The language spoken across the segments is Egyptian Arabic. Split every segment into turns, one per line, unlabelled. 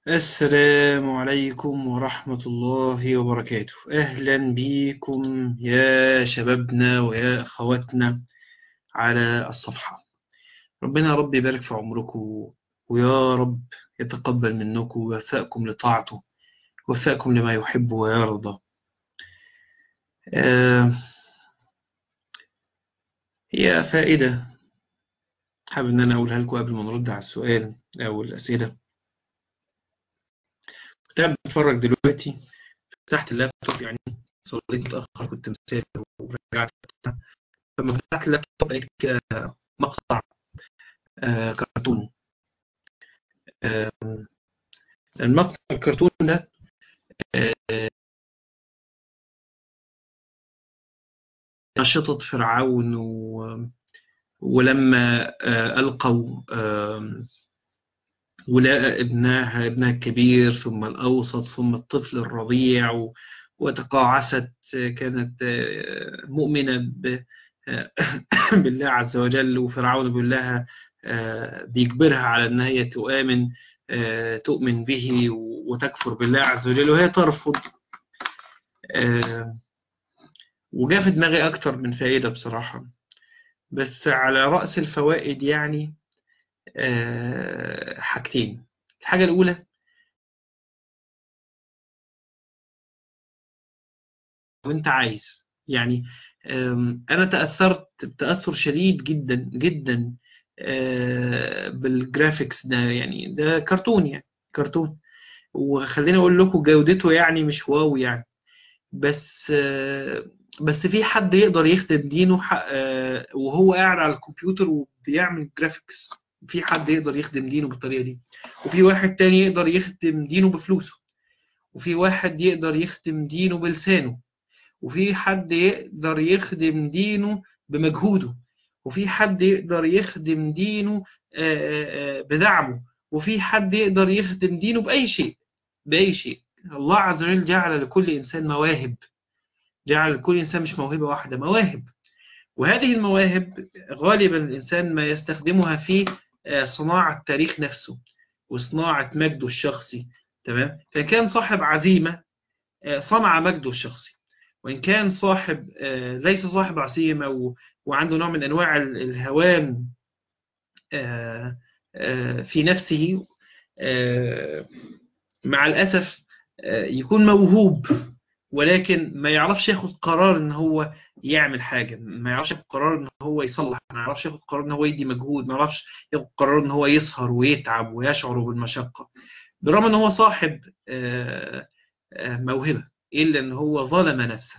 السلام عليكم ورحمة الله وبركاته أهلا بكم يا شبابنا ويا أخواتنا على الصفحة ربنا يا رب يبارك في عمركم ويا رب يتقبل منكم ويوفقكم لطاعته ويوفقكم لما يحب ويرضى آه هي فائدة حابب إن أنا أقولها لكم قبل ما نرد على السؤال أو الأسئلة كنت قاعد بتفرج دلوقتي فتحت اللابتوب يعني صليت متأخر كنت مسافر ورجعت لما فتحت اللابتوب لقيت كده مقطع آه كرتون آه المقطع الكرتون ده آه نشطة فرعون و... ولما آه ألقوا آه ولقى ابنها ابنها الكبير ثم الأوسط ثم الطفل الرضيع و... وتقاعست كانت مؤمنة ب... بالله عز وجل وفرعون بيقول لها بيجبرها على أن هي تؤمن تؤمن به وتكفر بالله عز وجل وهي ترفض وجاء في دماغي أكتر من فائدة بصراحة بس على رأس الفوائد يعني حاجتين الحاجة الأولى وانت عايز يعني أنا تأثرت بتأثر شديد جدا جدا بالجرافيكس ده يعني ده كرتون يعني كرتون وخليني أقول لكم جودته يعني مش واو يعني بس بس في حد يقدر يخدم دينه وهو قاعد على الكمبيوتر وبيعمل جرافيكس في حد يقدر يخدم دينه بالطريقة دي وفي واحد تاني يقدر يخدم دينه بفلوسه وفي واحد يقدر يخدم دينه بلسانه وفي حد يقدر يخدم دينه بمجهوده وفي حد يقدر يخدم دينه بدعمه وفي حد يقدر يخدم دينه بأي شيء بأي شيء الله عز وجل جعل لكل إنسان مواهب جعل لكل إنسان مش موهبة واحدة مواهب وهذه المواهب غالبا الإنسان ما يستخدمها في صناعة تاريخ نفسه وصناعة مجده الشخصي تمام فكان صاحب عزيمة صنع مجده الشخصي وإن كان صاحب ليس صاحب عزيمة وعنده نوع من أنواع الهوان في نفسه مع الأسف يكون موهوب ولكن ما يعرفش ياخد قرار ان هو يعمل حاجة ما يعرفش ياخد قرار ان هو يصلح ما يعرفش ياخد قرار ان هو يدي مجهود ما يعرفش ياخد قرار ان هو يسهر ويتعب ويشعر بالمشقة برغم ان هو صاحب موهبة الا ان هو ظلم نفسه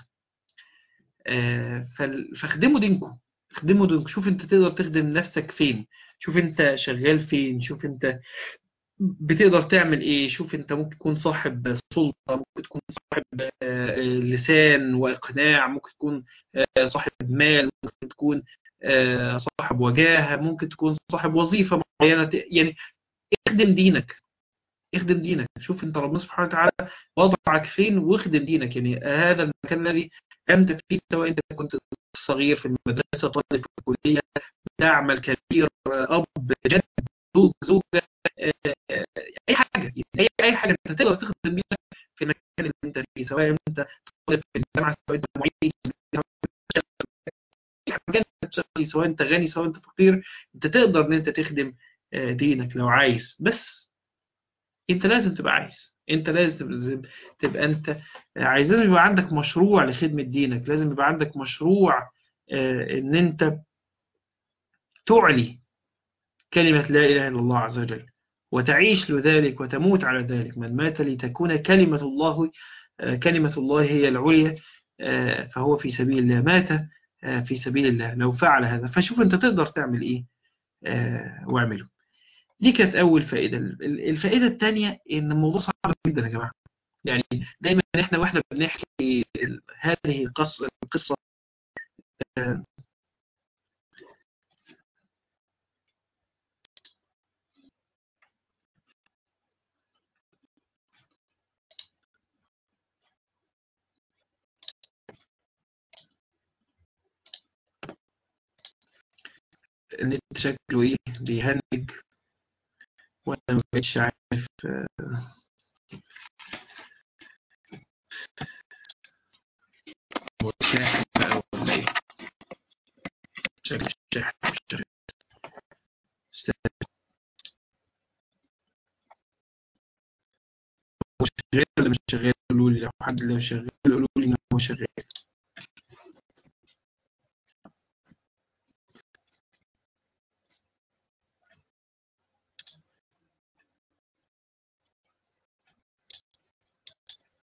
فاخدموا دينكم اخدموا دينكم شوف انت تقدر تخدم نفسك فين شوف انت شغال فين شوف انت بتقدر تعمل ايه شوف انت ممكن تكون صاحب سلطة ممكن تكون صاحب لسان واقناع ممكن تكون صاحب مال ممكن تكون صاحب وجاهة ممكن تكون صاحب وظيفة معينة يعني اخدم دينك اخدم دينك شوف انت ربنا سبحانه وتعالى وضعك فين واخدم دينك يعني هذا المكان الذي انت فيه سواء انت كنت صغير في المدرسة طالب في الكلية تعمل كبير اب جد زوج زوجة اي حاجه اي اي حاجه انت تقدر تخدم بيها في المكان اللي انت فيه سواء انت طالب في الجامعه سواء انت معيد سواء انت غني سواء انت فقير انت تقدر ان انت تخدم دينك لو عايز بس انت لازم تبقى عايز انت لازم تبقى انت عايز لازم يبقى عندك مشروع لخدمه دينك لازم يبقى عندك مشروع ان انت تعلي كلمة لا إله إلا الله عز وجل وتعيش لذلك وتموت على ذلك من مات لتكون كلمة الله كلمة الله هي العليا فهو في سبيل الله مات في سبيل الله لو فعل هذا فشوف أنت تقدر تعمل إيه واعمله دي كانت أول فائدة الفائدة الثانية إن الموضوع صعب جدا يا جماعة يعني دايما إحنا وإحنا بنحكي هذه القصة القصة النت شكله ايه بيهنج وأنا ما بقتش عارف هو شاحن بقى ولا إيه شكل شاحن مش شغال استنى. هو شغال ولا مش شغال قولوا لي لو حد لو شغال قولوا لي إن هو شغال